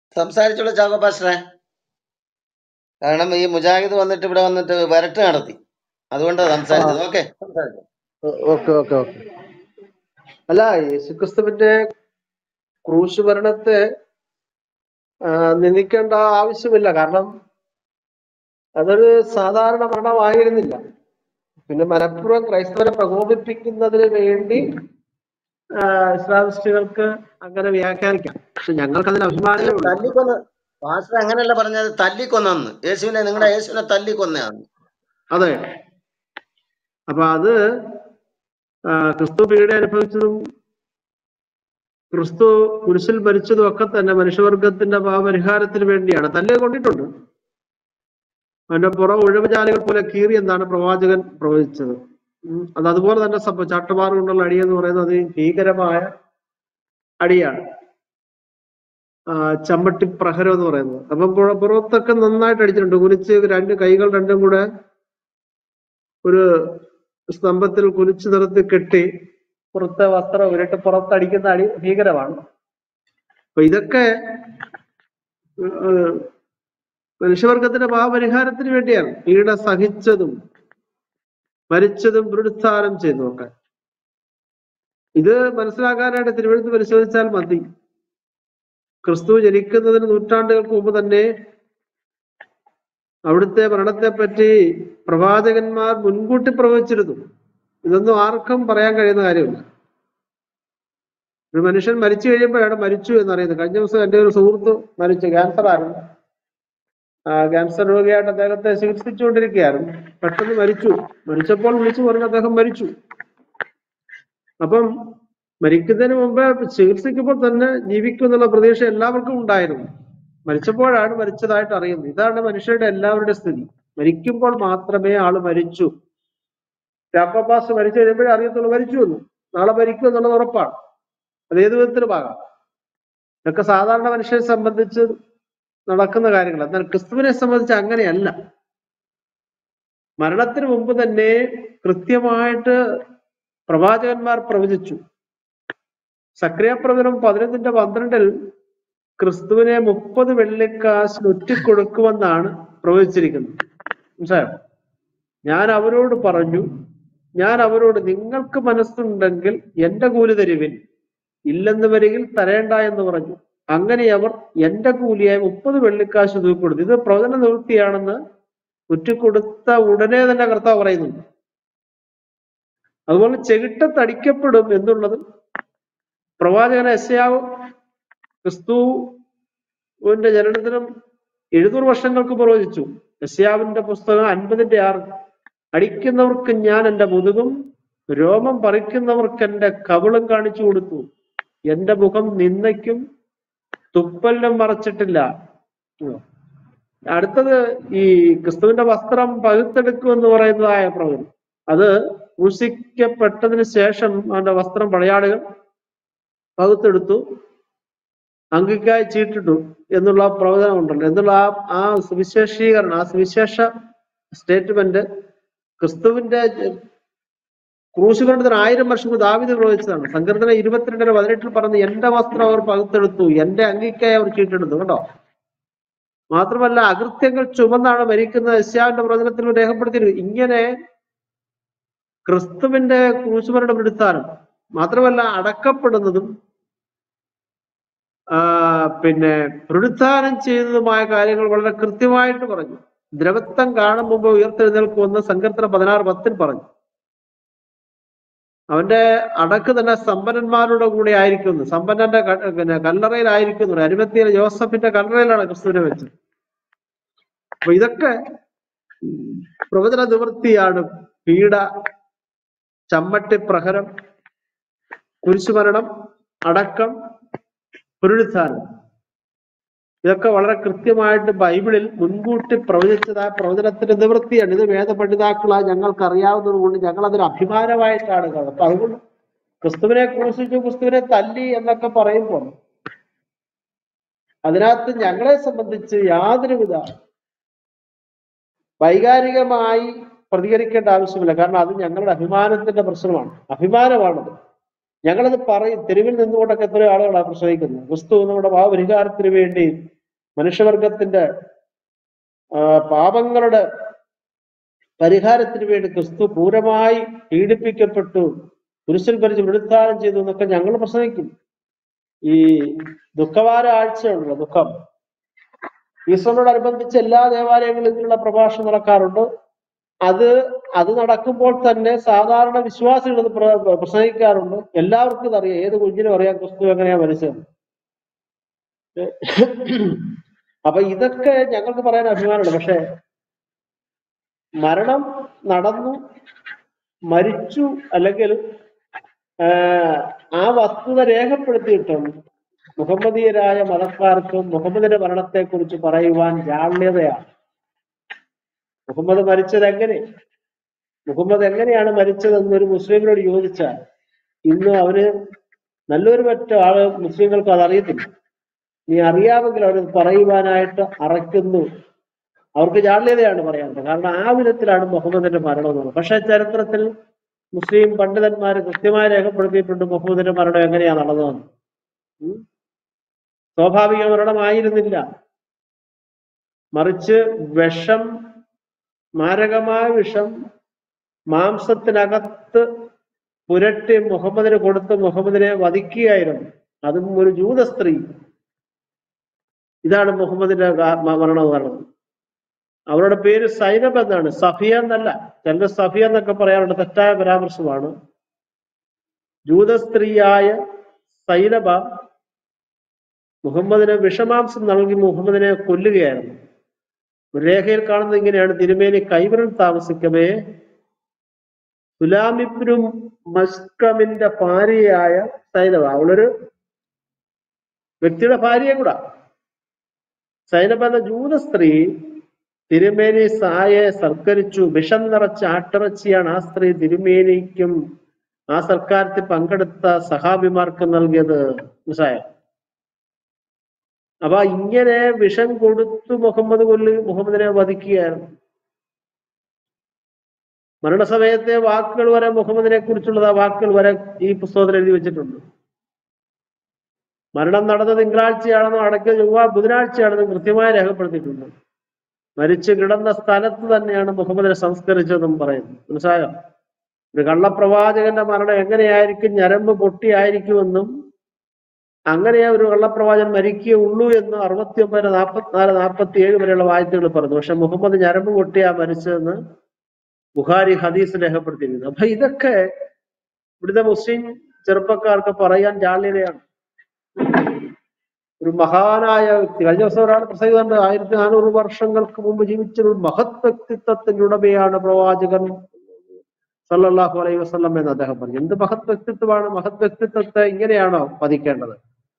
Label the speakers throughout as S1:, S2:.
S1: സംസാരിച്ചോളൂ ചാക്കോ പാസ്റ്ററെ കാരണം ഈ മുജാഹിദ് വന്നിട്ട് ഇവിടെ വന്നിട്ട് വരട്ട് നടത്തി അതുകൊണ്ടാണ്
S2: ആ
S1: സംസാരിച്ചത് ഓക്കെ സംസാരിച്ചു
S2: ഓക്കെ ഓക്കെ ഓക്കെ അല്ല യേശുക്രിസ്തുവിന്റെ ക്രൂശ് ഭരണത്തെ ആ, നിന്ദിക്കേണ്ട ആവശ്യമില്ല കാരണം അതൊരു സാധാരണ മരണമായിരുന്നില്ല പിന്നെ മനഃപൂർവ്വം ക്രൈസ്തവരെ പ്രകോപിപ്പിക്കുന്നതിന് വേണ്ടി ആ, ഇസ്ലാമിസ്റ്റുകൾക്ക് അങ്ങനെ വ്യാഖ്യാനിക്കാം പക്ഷെ ഞങ്ങൾക്ക് അതിന് അഭിമാനമേ
S1: അല്ല
S2: ഉള്ളൂ
S1: തല്ലിക്കൊന്ന് പാസ്റ്റർ അങ്ങനെയല്ല പറഞ്ഞത് തല്ലിക്കൊന്നു യേശുവിനെ നിങ്ങളുടെ യേശുവിനെ തല്ലിക്കൊന്നതാണ്
S2: അതെ അപ്പൊ അത് ആ, ക്രിസ്തു പീഡ അനുഭവിച്ചതും ക്രിസ്തു കുരിശിൽ മരിച്ചതും ഒക്കെ തന്നെ മനുഷ്യവർഗത്തിന്റെ പാപപരിഹാരത്തിന് വേണ്ടിയാണ് തല്ല് കൊണ്ടിട്ടുണ്ട് അവന്റെ പുറം ഒഴിവുചാലുകൾ പോലെ കീറി എന്നാണ് പ്രവാചകൻ പ്രവചിച്ചത് ഉം. അത് അതുപോലെ തന്നെ സംഭവിച്ചു ചാട്ടമാർ കൊണ്ടുള്ള അടി എന്ന് പറയുന്നത് ഭീകരമായ അടിയാണ് ആ, ചമ്മട്ടി പ്രഹരം എന്ന് പറയുന്നത് അപ്പം പുറ- പുറത്തൊക്കെ നന്നായിട്ട് അടിച്ചിട്ടുണ്ട് കുനിച്ച് രണ്ട് കൈകൾ രണ്ടും കൂടെ ഒരു സ്തംഭത്തിൽ കുനിച്ചു നിർത്തി കെട്ടി പുറത്തെ വസ്ത്രം ഉരുട്ട് പുറത്തടിക്കുന്ന അടി ഭീകരമാണ് അപ്പൊ ഇതൊക്കെ ഏഹ്, മനുഷ്യവർഗത്തിന്റെ പാപപരിഹാരത്തിന് വേണ്ടിയാണ് പീഡ സഹിച്ചതും മരിച്ചതും പുനരുത്ഥാനം ചെയ്തു ഒക്കെ ഇത് മനസ്സിലാക്കാനായിട്ട് തിരുവഴുത്ത് പരിശോധിച്ചാൽ മതി ക്രിസ്തു ജനിക്കുന്നതിന് നൂറ്റാണ്ടുകൾക്ക് മുമ്പ് തന്നെ അവിടുത്തെ മരണത്തെ പറ്റി പ്രവാചകന്മാർ മുൻകൂട്ടി പ്രവചിച്ചിരുന്നു ഇതൊന്നും ആർക്കും പറയാൻ കഴിയുന്ന കാര്യമില്ല ഒരു മനുഷ്യൻ മരിച്ചു കഴിയുമ്പോഴാണ് മരിച്ചു എന്നറിയുന്നത് കഴിഞ്ഞ ദിവസം എന്റെ ഒരു സുഹൃത്ത് മരിച്ചു ക്യാൻസർ ആയിരുന്നു ആ, ക്യാൻസർ രോഗിയായിട്ട് അദ്ദേഹത്തെ ചികിത്സിച്ചുകൊണ്ടിരിക്കുകയായിരുന്നു പെട്ടെന്ന് മരിച്ചു മരിച്ചപ്പോൾ വിളിച്ചു പറഞ്ഞു അദ്ദേഹം മരിച്ചു അപ്പം മരിക്കുന്നതിന് മുമ്പ് ചികിത്സിക്കുമ്പോൾ തന്നെ ജീവിക്കും എന്നുള്ള പ്രതീക്ഷ എല്ലാവർക്കും ഉണ്ടായിരുന്നു മരിച്ചപ്പോഴാണ് മരിച്ചതായിട്ട് അറിയുന്നത് ഇതാണ് മനുഷ്യരുടെ എല്ലാവരുടെ സ്ഥിതി മരിക്കുമ്പോൾ മാത്രമേ ആള് മരിച്ചു രാപ്പപ്പാസ് മരിച്ചു കഴിയുമ്പോഴേ അറിയത്തുള്ളൂ മരിച്ചു എന്ന് നാളെ മരിക്കും എന്നുള്ളത് ഉറപ്പാണ് അത് ഏത് വിധത്തിലും ആകാം ഇതൊക്കെ സാധാരണ മനുഷ്യരെ സംബന്ധിച്ച് നടക്കുന്ന കാര്യങ്ങൾ എന്നാൽ ക്രിസ്തുവിനെ സംബന്ധിച്ച് അങ്ങനെയല്ല മരണത്തിന് മുമ്പ് തന്നെ കൃത്യമായിട്ട് പ്രവാചകന്മാർ പ്രവചിച്ചു സക്രിയ പ്രവചനം പതിനൊന്നിന്റെ പന്ത്രണ്ടിൽ ക്രിസ്തുവിനെ മുപ്പത് വെള്ളിക്കാശ് ഒറ്റിക്കൊടുക്കുമെന്നാണ് പ്രവചിച്ചിരിക്കുന്നത് മനസ്സിലായോ ഞാൻ അവരോട് പറഞ്ഞു ഞാൻ അവരോട് നിങ്ങൾക്ക് മനസ്സുണ്ടെങ്കിൽ എന്റെ കൂലി തരുവിൻ ഇല്ലെന്ന് വരികിൽ തരേണ്ട എന്ന് പറഞ്ഞു അങ്ങനെ അവർ എന്റെ കൂലിയായി മുപ്പത് വെള്ളിക്കാശ് തൂക്കിക്കൊടുത്തു ഇത് പ്രവചന നിവൃത്തിയാണെന്ന് ഉറ്റിക്കൊടുത്ത ഉടനെ തന്നെ കർത്താവ് പറയുന്നുണ്ട് അതുപോലെ ചെകിട്ടത്തടിക്കപ്പെടും എന്നുള്ളത് പ്രവാചകൻ എസ്യാവ് ക്രിസ്തുവിന്റെ ജനനത്തിനും എഴുന്നൂറ് വർഷങ്ങൾക്ക് പ്രവചിച്ചു എസ്യാവിന്റെ പുസ്തകം അൻപതിന്റെ ആറ് അടിക്കുന്നവർക്ക് ഞാൻ എന്റെ മുതുകും രോമം പറിക്കുന്നവർക്ക് എന്റെ കവിളും കാണിച്ചു കൊടുത്തു എന്റെ മുഖം നിന്നയ്ക്കും തുപ്പലിനും മറച്ചിട്ടില്ല ഉം. അടുത്തത് ഈ ക്രിസ്തുവിന്റെ വസ്ത്രം പകുത്തെടുക്കും എന്ന് പറയുന്നതായ പ്രവചനം അത് ക്രൂശിക്കപ്പെട്ടതിന് ശേഷം അവന്റെ വസ്ത്രം പടയാളികൾ പകുത്തെടുത്തു അങ്കിക്കായി ചീട്ടിട്ടു എന്നുള്ള പ്രവചനം ഉണ്ടല്ലോ എന്നുള്ള ആ ആ സുവിശേഷീകരണം ആ സുവിശേഷ സ്റ്റേറ്റ്മെന്റ് ക്രിസ്തുവിന്റെ ക്രൂശുകരണത്തിന് ആയിരം വർഷം മുമ്പ് ദാവിദ് പ്രവചിച്ചതാണ് സങ്കീർത്തന ഇരുപത്തിരണ്ടിന് പതിനെട്ടിൽ പറഞ്ഞ് എന്റെ വസ്ത്രം അവർ പകുത്തെടുത്തു എന്റെ അങ്കിക്കായി അവർ ചീട്ടെടുത്തു കേട്ടോ മാത്രമല്ല അകൃത്യങ്ങൾ ചുമന്നാണ് മരിക്കുന്നത് യശ്യാവിന്റെ പ്രവചനത്തിൽ രേഖപ്പെടുത്തിയിരുന്നു ഇങ്ങനെ ക്രിസ്തുവിന്റെ ക്രൂശുമരണം എടുത്താലും മാത്രമല്ല അടക്കപ്പെടുന്നതും ആ, പിന്നെ പുനരുത്ഥാനം ചെയ്തതുമായ കാര്യങ്ങൾ വളരെ കൃത്യമായിട്ട് പറഞ്ഞു ദ്രവത്വം കാണും മുമ്പ് ഉയർത്തെഴുന്നേൽക്കുമെന്ന് സങ്കീർത്തന പതിനാറ് പത്തിൽ പറഞ്ഞു അവന്റെ അടക്ക് തന്നെ സമ്പന്നന്മാരുടെ കൂടെ ആയിരിക്കുന്നു സമ്പന്നന്റെ ക- പിന്നെ കല്ലറയിലായിരിക്കുന്നു അരുമത്തിയിലെ ജോസഫിന്റെ കല്ലറയിലാണ് ക്രിസ്തുവിനെ വെച്ചത് അപ്പൊ ഇതൊക്കെ പ്രവചന നിവൃത്തിയാണ് പീഡ ചമ്മട്ടി പ്രഹരം കുരിശുമരണം അടക്കം പുനരുത്ഥാനം ഇതൊക്കെ വളരെ കൃത്യമായിട്ട് ബൈബിളിൽ മുൻകൂട്ടി പ്രവചിച്ചത് ആ പ്രവചനത്തിന്റെ നിവൃത്തിയാണ് ഇത് വേദപണ്ഡിതാക്കളായി ഞങ്ങൾക്ക് അറിയാവുന്നത് കൊണ്ട് ഞങ്ങൾ അതൊരു അഭിമാനമായിട്ടാണ് കാണുന്നത് അപ്പൊ അതുകൊണ്ട് ക്രിസ്തുവിനെ ക്രൂശിച്ചു ക്രിസ്തുവിനെ തല്ലി എന്നൊക്കെ പറയുമ്പോൾ അതിനകത്ത് ഞങ്ങളെ സംബന്ധിച്ച് യാതൊരുവിധ വൈകാരികമായി പ്രതികരിക്കേണ്ട ആവശ്യമില്ല കാരണം അത് ഞങ്ങളുടെ അഭിമാനത്തിന്റെ പ്രശ്നമാണ് അഭിമാനമാണത് ഞങ്ങളത് പറയും തെരുവിൽ നിന്നുകൊണ്ടൊക്കെ എത്രയോ ആളുകളാണ് പ്രസംഗിക്കുന്നത് ക്രിസ്തു നമ്മുടെ ഭാവപരിഹാരത്തിന് വേണ്ടി മനുഷ്യവർഗത്തിന്റെ ആ, പാപങ്ങളുടെ പരിഹാരത്തിന് വേണ്ടി ക്രിസ്തു ക്രൂരമായി പീഡിപ്പിക്കപ്പെട്ടു കുരിശിൽ ഭരിച്ച് വിടുത്താനം ചെയ്തു എന്നൊക്കെ ഞങ്ങൾ പ്രസംഗിക്കും ഈ ദുഃഖവാര ആഴ്ചയുണ്ടല്ലോ ദുഃഖം ഈസ്റ്ററിനോടനുബന്ധിച്ച് എല്ലാ ദേവാലയങ്ങളിലും ഇതിനുള്ള പ്രഭാഷണം നടക്കാറുണ്ട് അത് അത് നടക്കുമ്പോൾ തന്നെ സാധാരണ വിശ്വാസികൾ ഇത് പ്ര- പ്രസംഗിക്കാറുണ്ട് എല്ലാവർക്കും ഇതറിയാം ഏത് കുഞ്ഞിനും അറിയാം ക്രിസ്തു എങ്ങനെയാ മരിച്ചത് അപ്പൊ ഇതൊക്കെ ഞങ്ങൾക്ക് പറയാൻ അഭിമാനമുണ്ട് പക്ഷെ മരണം നടന്നു മരിച്ചു അല്ലെങ്കിൽ ആഹ്, ആ വസ്തുത രേഖപ്പെടുത്തിയിട്ടും മുഹമ്മദീയരായ മതക്കാർക്കും മുഹമ്മദിന്റെ മരണത്തെക്കുറിച്ച് പറയുവാൻ ജാള്യതയാണ് മുഹമ്മദ് മരിച്ചത് എങ്ങനെ മുഹമ്മദ് എങ്ങനെയാണ് മരിച്ചതെന്ന് ഒരു മുസ്ലിമിനോട് ചോദിച്ചാൽ ഇന്ന് അവര് നല്ലൊരു മറ്റു ആള് മുസ്ലിങ്ങൾക്ക് അത് അറിയത്തില്ല നീ അറിയാമെങ്കിൽ അവർ പറയുവാനായിട്ട് അറയ്ക്കുന്നു അവർക്ക് ജാള്യതയാണ് പറയാനുള്ളത് കാരണം ആ വിധത്തിലാണ് മുഹമ്മദിന്റെ മരണം എന്ന് പറയുന്നത് പക്ഷെ ചരിത്രത്തിൽ മുസ്ലിം പണ്ഡിതന്മാർ കൃത്യമായി രേഖപ്പെടുത്തിയിട്ടുണ്ട് മുഹമ്മദിന്റെ മരണം എങ്ങനെയാ നടന്നതെന്ന് ഉം. സ്വാഭാവിക മരണമായിരുന്നില്ല മറിച്ച് വിഷം മാരകമായ വിഷം മാംസത്തിനകത്ത് പുരട്ടി മുഹമ്മദിന് കൊടുത്ത് മുഹമ്മദിനെ വധിക്കുകയായിരുന്നു അതും ഒരു ജൂത സ്ത്രീ ഇതാണ് മുഹമ്മദിന്റെ ഗാ- മ- മരണം എന്ന് പറയുന്നത് അവരുടെ പേര് സൈനബ് എന്നാണ് സഫിയ എന്നല്ല ചിലർ സഫിയ എന്നൊക്കെ പറയാറുണ്ട് തെറ്റായ പരാമർശമാണ് ജൂത സ്ത്രീയായ സൈനബ മുഹമ്മദിന് വിഷമാംസം നൽകി മുഹമ്മദിനെ കൊല്ലുകയായിരുന്നു ഒരു രേഖയിൽ കാണുന്നത് ഇങ്ങനെയാണ് തിരുമേനി കൈവരൽ താമസിക്കവേ സുലാമിബ്നു മസ്കമിന്റെ ഭാര്യയായ സൈനബ അവളൊരു വ്യക്തിയുടെ ഭാര്യയും കൂടാ സൈനബ എന്ന ജൂത സ്ത്രീ തിരുമേനി സായെ സൽക്കരിച്ചു വിഷം നിറച്ച ആട്ടിറച്ചിയാണ് ആ സ്ത്രീ തിരുമേനിക്കും ആ സൽക്കാരത്തിൽ പങ്കെടുത്ത സഹാബിമാർക്ക് നൽകിയത് മനസ്സിലായോ അപ്പൊ ഇങ്ങനെ വിഷം കൊടുത്തു മുഹമ്മദ് കൊല്ലു മുഹമ്മദിനെ വധിക്കുകയായിരുന്നു മരണസമയത്തെ വാക്കുകൾ വരെ മുഹമ്മദിനെ കുറിച്ചുള്ളത് ആ വാക്കുകൾ വരെ ഈ പുസ്തകത്തിൽ എഴുതി വെച്ചിട്ടുണ്ട് മരണം നടന്ന തിങ്കളാഴ്ചയാണെന്നും അടക്ക ചൊവ്വ ബുധനാഴ്ചയാണെന്നും കൃത്യമായി രേഖപ്പെടുത്തിയിട്ടുണ്ട് മരിച്ചു കിടന്ന സ്ഥലത്ത് തന്നെയാണ് മുഹമ്മദിനെ സംസ്കരിച്ചതെന്നും പറയുന്നു മനസ്സിലായോ ഒരു കള്ളപ്രവാചകന്റെ മരണം എങ്ങനെയായിരിക്കും ഞരമ്പ് പൊട്ടിയായിരിക്കുമെന്നും അങ്ങനെ ഒരു കള്ളപ്രവാചകൻ മരിക്കുകയുള്ളൂ എന്ന് അറുപത്തി ഒമ്പത് നാൽപ്പത്തിനാല് നാൽപ്പത്തി ഏഴ് വരെയുള്ള വായത്തുകൾ പറഞ്ഞു പക്ഷെ മുഹമ്മദ് ഞരമ്പ് പൊട്ടിയാ മരിച്ചതെന്ന് ബുഹാരി ഹദീസ് രേഖപ്പെടുത്തിയിരിക്കുന്നു അപ്പൊ ഇതൊക്കെ ഇവിടുത്തെ മുസ്ലിം ചെറുപ്പക്കാർക്ക് പറയാൻ ജാള്യതയാണ് ഒരു മഹാനായ വ്യക്തി കഴിഞ്ഞ ദിവസം ഒരാൾ പ്രസംഗിക്കുന്നുണ്ട് ആയിരത്തി നാനൂറ് വർഷങ്ങൾക്ക് മുമ്പ് ജീവിച്ച ഒരു മഹത് വ്യക്തിത്വത്തിന്റെ ഉടമയാണ് പ്രവാചകൻ സല്ലല്ലാഹു അലൈഹി വസല്ലം എന്ന് അദ്ദേഹം പറഞ്ഞു എന്ത് മഹത് വ്യക്തിത്വമാണ് മഹത് വ്യക്തിത്വത്തെ ഇങ്ങനെയാണോ പതിക്കേണ്ടത്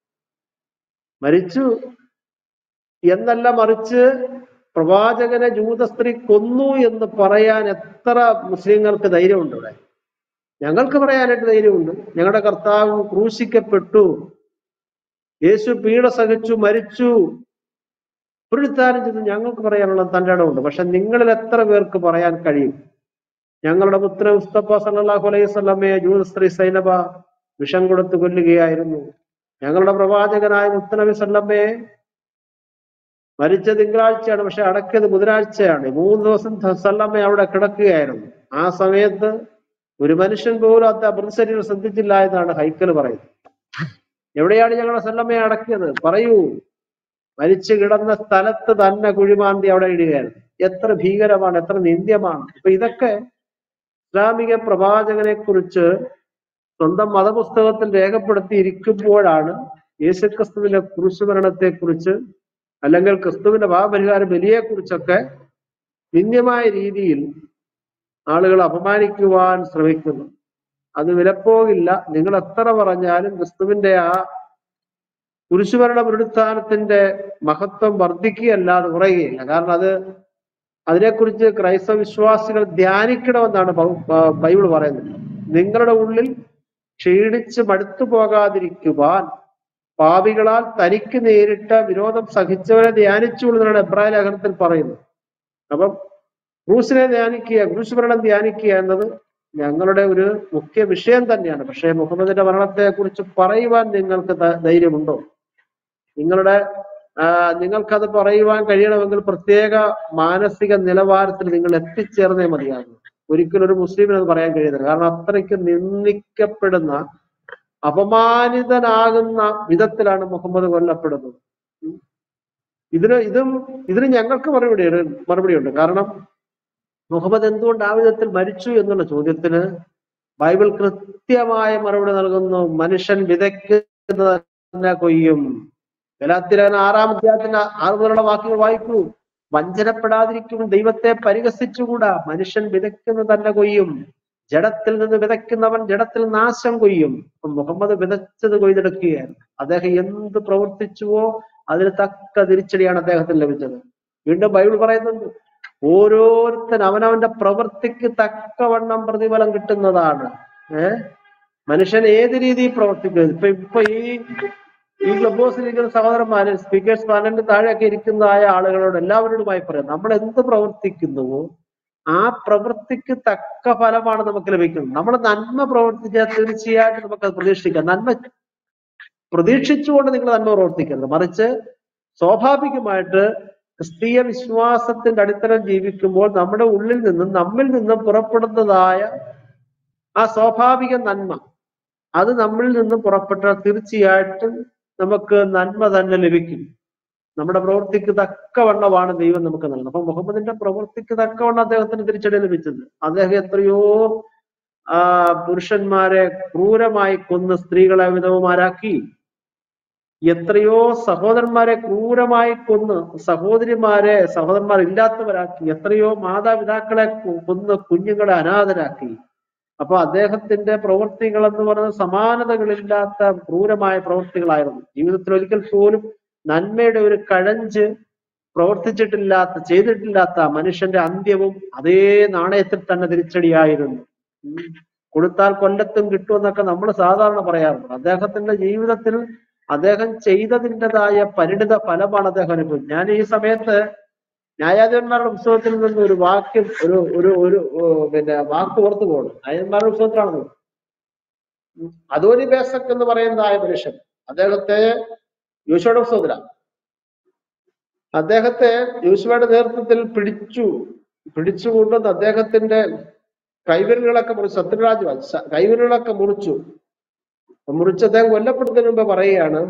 S2: മരിച്ചു എന്നല്ല മറിച്ച് പ്രവാചകനെ ജൂത സ്ത്രീ കൊന്നു എന്ന് പറയാൻ എത്ര മുസ്ലിങ്ങൾക്ക് ധൈര്യമുണ്ട് ഇവിടെ ഞങ്ങൾക്ക് പറയാനായിട്ട് ധൈര്യമുണ്ട് ഞങ്ങളുടെ കർത്താവ് ക്രൂശിക്കപ്പെട്ടു യേശു പീഡ സഹിച്ചു മരിച്ചു പുനരുദ്ധാനം ചെയ്തു ഞങ്ങൾക്ക് പറയാനുള്ള തന്റെ ഇടമുണ്ട് പക്ഷെ നിങ്ങളിൽ എത്ര പേർക്ക് പറയാൻ കഴിയും ഞങ്ങളുടെ പുത്രൻ മുസ്തഫ സല്ലല്ലാഹു അലൈഹി വസല്ലമയെ ജൂത സ്ത്രീ സൈനബ വിഷം കൊടുത്ത് കൊല്ലുകയായിരുന്നു ഞങ്ങളുടെ പ്രവാചകനായ മുത്തനബി സല്ലമ്മയെ മരിച്ച തിങ്കളാഴ്ചയാണ് പക്ഷെ അടക്കിയത് ബുധനാഴ്ചയാണ് മൂന്ന് ദിവസം സല്ലമ്മ അവിടെ കിടക്കുകയായിരുന്നു ആ സമയത്ത് ഒരു മനുഷ്യൻ പോലും അത് മൃതശരീരം ശ്രദ്ധിച്ചില്ല എന്നാണ് ഹൈക്കൽ പറയുന്നത് എവിടെയാണ് ഞങ്ങളുടെ സല്ലമ്മയെ അടക്കിയത് പറയൂ മരിച്ചു കിടന്ന സ്ഥലത്ത് തന്നെ കുഴിമാന്തി അവിടെ ഇടുകയായിരുന്നു എത്ര ഭീകരമാണ് എത്ര നിന്ദ്യമാണ് അപ്പൊ ഇതൊക്കെ ഇസ്ലാമിക പ്രവാചകനെ കുറിച്ച് സ്വന്തം മതപുസ്തകത്തിൽ രേഖപ്പെടുത്തി ഇരിക്കുമ്പോഴാണ് യേശുക്രിസ്തുവിന്റെ കുരിശുമരണത്തെ കുറിച്ച് അല്ലെങ്കിൽ ക്രിസ്തുവിന്റെ ഭാവപരിഹാര ബലിയെ കുറിച്ചൊക്കെ നിന്ദ്യമായ രീതിയിൽ ആളുകൾ അപമാനിക്കുവാൻ ശ്രമിക്കുന്നു അത് വിലപ്പോകില്ല നിങ്ങൾ എത്ര പറഞ്ഞാലും ക്രിസ്തുവിന്റെ ആ കുരിശുമരണ പുനരുത്ഥാനത്തിന്റെ മഹത്വം വർദ്ധിക്കുകയല്ലാതെ കുറയുകയില്ല കാരണം അത് അതിനെക്കുറിച്ച് ക്രൈസ്തവ വിശ്വാസികൾ ധ്യാനിക്കണമെന്നാണ് ബൈ- ബ- ബൈബിൾ പറയുന്നത് നിങ്ങളുടെ ഉള്ളിൽ ക്ഷീണിച്ച് മടുത്തു പോകാതിരിക്കുവാൻ പാപികളാൽ തനിക്ക് നേരിട്ട വിരോധം സഹിച്ചവരെ ധ്യാനിച്ചുകൊള്ളുന്നതാണ് എബ്രായ ലേഖനത്തിൽ പറയുന്നത് അപ്പം ക്രൂസിനെ ധ്യാനിക്കുക ക്രൂശ് മരണം ധ്യാനിക്കുക എന്നത് ഞങ്ങളുടെ ഒരു മുഖ്യ വിഷയം തന്നെയാണ് പക്ഷേ മുഹമ്മദിന്റെ മരണത്തെ കുറിച്ച് പറയുവാൻ നിങ്ങൾക്ക് ധ- ധൈര്യമുണ്ടോ നിങ്ങളുടെ ആ, നിങ്ങൾക്കത് പറയുവാൻ കഴിയണമെങ്കിൽ പ്രത്യേക മാനസിക നിലവാരത്തിൽ നിങ്ങൾ എത്തിച്ചേർന്നേ മതിയാകും ഒരിക്കലും ഒരു മുസ്ലിമിന് അത് പറയാൻ കഴിയുന്നില്ല കാരണം അത്രയ്ക്ക് നിന്ദിക്കപ്പെടുന്ന അപമാനിതനാകുന്ന വിധത്തിലാണ് മുഹമ്മദ് കൊല്ലപ്പെടുന്നത് ഉം. ഇതിന് ഇതും ഇതിന് ഞങ്ങൾക്ക് മറുപടി മറുപടിയുണ്ട് കാരണം മുഹമ്മദ് എന്തുകൊണ്ട് ആ വിധത്തിൽ മരിച്ചു എന്നുള്ള ചോദ്യത്തിന് ബൈബിൾ കൃത്യമായ മറുപടി നൽകുന്നു മനുഷ്യൻ വിതയ്ക്കുന്നത് തന്നെ കൊയ്യും ഗലാത്തിരൻ ആറാം അധ്യായത്തിന്റെ ആറ് മുതലുള്ള വാക്കുകൾ വായിക്കൂ വഞ്ചനപ്പെടാതിരിക്കും ദൈവത്തെ പരിഹസിച്ചുകൂടാ മനുഷ്യൻ വിതയ്ക്കുന്നത് തന്നെ കൊയ്യും ജഡത്തിൽ നിന്ന് വിതയ്ക്കുന്നവൻ ജഡത്തിൽ നാശം കൊയ്യും അപ്പൊ മുഹമ്മദ് വിതച്ചത് കൊയ്തെടുക്കുകയാണ് അദ്ദേഹം എന്ത് പ്രവർത്തിച്ചുവോ അതിന് തക്ക തിരിച്ചടിയാണ് അദ്ദേഹത്തിന് ലഭിച്ചത് വീണ്ടും ബൈബിൾ പറയുന്നുണ്ട് ഓരോരുത്തൻ അവനവന്റെ പ്രവൃത്തിക്ക് തക്കവണ്ണം പ്രതിഫലം കിട്ടുന്നതാണ് ഏഹ് മനുഷ്യൻ ഏത് രീതിയിൽ പ്രവർത്തിക്കുന്നത് ഇപ്പൊ ഇപ്പൊ ഈ ഈ ക്ലബ് ഹൗസിൽ ഇരിക്കുന്ന സഹോദരന്മാര് സ്പീക്കേഴ്സ് പാനലിന്റെ താഴെയൊക്കെ ഇരിക്കുന്നതായ ആളുകളോട് എല്ലാവരോടുമായി പറയാം നമ്മൾ എന്ത് പ്രവർത്തിക്കുന്നുവോ ആ പ്രവൃത്തിക്ക് തക്ക ഫലമാണ് നമുക്ക് ലഭിക്കുന്നത് നമ്മൾ നന്മ പ്രവർത്തിച്ചാൽ തീർച്ചയായിട്ടും നമുക്ക് അത് പ്രതീക്ഷിക്കാം നന്മ പ്രതീക്ഷിച്ചുകൊണ്ട് നിങ്ങൾ നന്മ പ്രവർത്തിക്കരുത് മറിച്ച് സ്വാഭാവികമായിട്ട് ക്രിസ്തീയ വിശ്വാസത്തിന്റെ അടിത്തറ ജീവിക്കുമ്പോൾ നമ്മുടെ ഉള്ളിൽ നിന്നും നമ്മിൽ നിന്നും പുറപ്പെടുന്നതായ ആ സ്വാഭാവിക നന്മ അത് നമ്മളിൽ നിന്നും പുറപ്പെട്ടാൽ തീർച്ചയായിട്ടും നമുക്ക് നന്മ തന്നെ ലഭിക്കും നമ്മുടെ പ്രവൃത്തിക്ക് തക്കവണ്ണമാണ് ദൈവം നമുക്ക് നൽകുന്നത് അപ്പൊ മുഹമ്മദിന്റെ പ്രവൃത്തിക്ക് തക്കവണ്ണം അദ്ദേഹത്തിന് തിരിച്ചടി ലഭിച്ചത് അദ്ദേഹം എത്രയോ ആ പുരുഷന്മാരെ ക്രൂരമായി കൊന്ന് സ്ത്രീകളെ വിധവമാരാക്കി എത്രയോ സഹോദരന്മാരെ ക്രൂരമായി കൊന്ന് സഹോദരിമാരെ സഹോദരന്മാർ ഇല്ലാത്തവരാക്കി എത്രയോ മാതാപിതാക്കളെ കൊ- കൊന്ന് കുഞ്ഞുങ്ങളെ അനാഥരാക്കി അപ്പൊ അദ്ദേഹത്തിന്റെ പ്രവൃത്തികൾ എന്ന് പറയുന്നത് സമാനതകളില്ലാത്ത ക്രൂരമായ പ്രവൃത്തികളായിരുന്നു ജീവിതത്തിൽ ഒരിക്കൽ പോലും നന്മയുടെ ഒരു കഴഞ്ച് പ്രവർത്തിച്ചിട്ടില്ലാത്ത ചെയ്തിട്ടില്ലാത്ത മനുഷ്യന്റെ അന്ത്യവും അതേ നാണയത്തിൽ തന്നെ തിരിച്ചടിയായിരുന്നു ഉം. കൊടുത്താൽ കൊല്ലത്തും കിട്ടുമെന്നൊക്കെ നമ്മൾ സാധാരണ പറയാറുണ്ട് അദ്ദേഹത്തിന്റെ ജീവിതത്തിൽ അദ്ദേഹം ചെയ്തതിൻ്റെതായ പരിണിത ഫലമാണ് അദ്ദേഹം അനുഭവിച്ചത് ഞാൻ ഈ സമയത്ത് ന്യായാധിപന്മാരുടെ പുസ്തകത്തിൽ നിന്ന് ഒരു വാക്യം ഒരു ഒരു ഒരു ഓ, പിന്നെ വാക്ക് ഓർത്തു പോകണം ന്യായാധിപന്മാരുടെ പുസ്തകത്തിലാണെന്ന് അധോനി ബേസക് എന്ന് പറയുന്നതായ മനുഷ്യൻ അദ്ദേഹത്തെ യോശുവയുടെ പുസ്തകത്തിലാണ് അദ്ദേഹത്തെ യോശുവയുടെ നേതൃത്വത്തിൽ പിടിച്ചു പിടിച്ചുകൊണ്ടുവന്ന് അദ്ദേഹത്തിന്റെ കൈവിരലുകളൊക്കെ മുറിച്ചു ശത്രുരാജ് വ- കൈവിരലുകളൊക്കെ മുറിച്ചു മുറിച്ച് അദ്ദേഹം കൊല്ലപ്പെടുന്നതിന് മുമ്പ് പറയുകയാണ്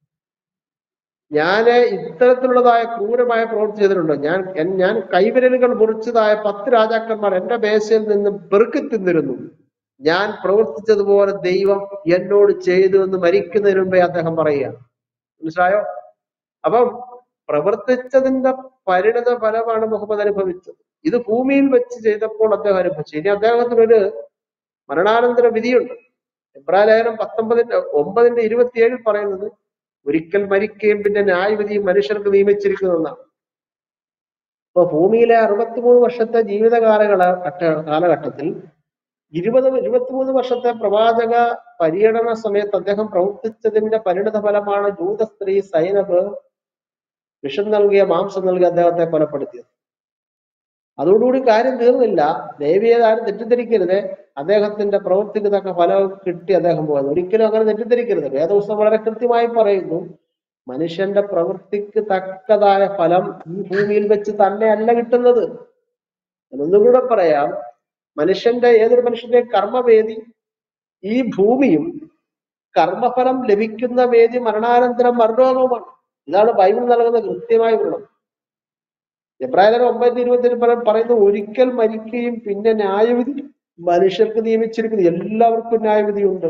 S2: ഞാന് ഇത്തരത്തിലുള്ളതായ ക്രൂരമായ പ്രവൃത്തി ചെയ്തിട്ടുണ്ട് ഞാൻ എൻ- ഞാൻ കൈവിരലുകൾ മുറിച്ചതായ പത്ത് രാജാക്കന്മാർ എന്റെ മേശയിൽ നിന്ന് പെറുക്കി തിന്നിരുന്നു ഞാൻ പ്രവർത്തിച്ചതുപോലെ ദൈവം എന്നോട് ചെയ്തു എന്ന് മരിക്കുന്നതിന് മുമ്പേ അദ്ദേഹം പറയുകയാണ് മനസ്സിലായോ അപ്പം പ്രവർത്തിച്ചതിന്റെ പരിണിത ഫലമാണ് മുഹമ്മദ് അനുഭവിച്ചത് ഇത് ഭൂമിയിൽ വെച്ച് ചെയ്തപ്പോൾ അദ്ദേഹം അനുഭവിച്ചു ഇനി അദ്ദേഹത്തിനൊരു മരണാനന്തര വിധിയുണ്ട് എബ്രാഹിം ലേഖനം പത്തൊമ്പതിന്റെ ഒമ്പതിന്റെ ഇരുപത്തിയേഴിൽ പറയുന്നത് ഒരിക്കൽ മരിക്കുകയും പിന്നെ ന്യായവിധിയും മനുഷ്യർക്ക് നിയമിച്ചിരിക്കുന്നതെന്നാണ് അപ്പൊ ഭൂമിയിലെ അറുപത്തിമൂന്ന് വർഷത്തെ ജീവിത കാലഘട്ട ഘട്ട- കാലഘട്ടത്തിൽ ഇരുപത് ഇരുപത്തിമൂന്ന് വർഷത്തെ പ്രവാചക പര്യടന സമയത്ത് അദ്ദേഹം പ്രവർത്തിച്ചതിന്റെ പരിണിത ഫലമാണ് ജൂത സ്ത്രീ സൈനബ് വിഷം നൽകിയ മാംസം നൽകി അദ്ദേഹത്തെ കൊലപ്പെടുത്തിയത് അതോടുകൂടി കാര്യം തീർന്നില്ല ദേവിയെ ആരും തെറ്റിദ്ധരിക്കരുത് അദ്ദേഹത്തിന്റെ പ്രവൃത്തിക്ക് തക്ക ഫലം കിട്ടി അദ്ദേഹം പോകുന്നത് ഒരിക്കലും അങ്ങനെ തെറ്റിദ്ധരിക്കരുത് വേദപുസ്തകം വളരെ കൃത്യമായി പറയുന്നു മനുഷ്യന്റെ പ്രവൃത്തിക്ക് തക്കതായ ഫലം ഈ ഭൂമിയിൽ വെച്ച് തന്നെയല്ല കിട്ടുന്നത് ഒന്നും കൂടെ പറയാം മനുഷ്യന്റെ ഏതൊരു മനുഷ്യന്റെ കർമ്മവേദി ഈ ഭൂമിയും കർമ്മഫലം ലഭിക്കുന്ന വേദി മരണാനന്തരം മരണോകവുമാണ് ഇതാണ് ബൈബിൾ നൽകുന്ന കൃത്യമായ വിവരണം എബ്രാഹിം ഒമ്പതിന്റെ ഇരുപത്തിന് പറയുന്നു ഒരിക്കൽ മരിക്കുകയും പിന്നെ ന്യായവിധി മനുഷ്യർക്ക് നിയമിച്ചിരിക്കുന്നു എല്ലാവർക്കും ന്യായവിധിയുണ്ട്